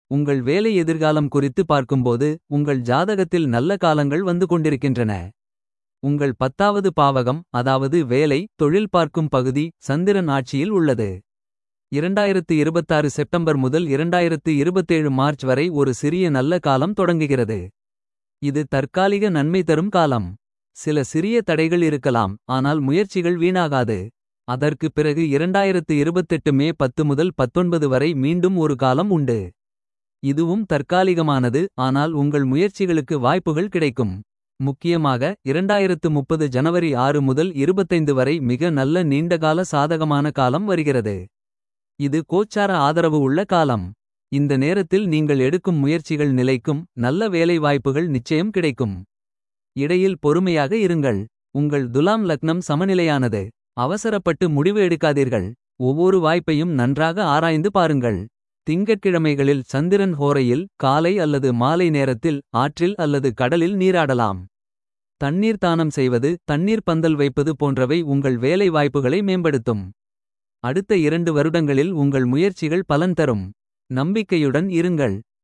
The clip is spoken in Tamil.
உங்கள் வேலை எதிர்காலம் குறித்து பார்க்கும்போது உங்கள் ஜாதகத்தில் நல்ல காலங்கள் வந்து கொண்டிருக்கின்றன. உங்கள் பத்தாவது பாவகம் அதாவது வேலை தொழில் பார்க்கும் பகுதி சந்திரன் ஆட்சியில் உள்ளது. 2026 செப்டம்பர் முதல் 2027 மார்ச் வரை ஒரு சிறிய நல்ல காலம் தொடங்குகிறது. இது தற்காலிக நன்மை தரும் காலம். சில சிறிய தடைகள் இருக்கலாம் ஆனால் முயற்சிகள் வீணாகாது. அதற்கு பிறகு 2028 மே 10 முதல் 19 வரை மீண்டும் ஒரு காலம் உண்டு. இதுவும் தற்காலிகமானது ஆனால் உங்கள் முயற்சிகளுக்கு வாய்ப்புகள் கிடைக்கும். முக்கியமாக 2030 ஜனவரி 6 முதல் 25 வரை மிக நல்ல நீண்டகால சாதகமான காலம் வருகிறது. இது கோச்சார ஆதரவு உள்ள காலம். இந்த நேரத்தில் நீங்கள் எடுக்கும் முயற்சிகள் நிலைக்கும் நல்ல வேலை வாய்ப்புகள் நிச்சயம் கிடைக்கும். இடையில் பொறுமையாக இருங்கள். உங்கள் துலாம் லக்னம் சமநிலையானது. அவசரப்பட்டு முடிவு எடுக்காதீர்கள். ஒவ்வொரு வாய்ப்பையும் நன்றாக ஆராய்ந்து பாருங்கள். திங்கட்கிழமைகளில் சந்திரன் ஹோரையில் காலை அல்லது மாலை நேரத்தில் ஆற்றில் அல்லது கடலில் நீராடலாம். தண்ணீர் தானம் செய்வது தண்ணீர் பந்தல் வைப்பது போன்றவை உங்கள் வேலை வாய்ப்புகளை மேம்படுத்தும். அடுத்த இரண்டு வருடங்களில் உங்கள் முயற்சிகள் பலன் தரும். நம்பிக்கையுடன் இருங்கள்.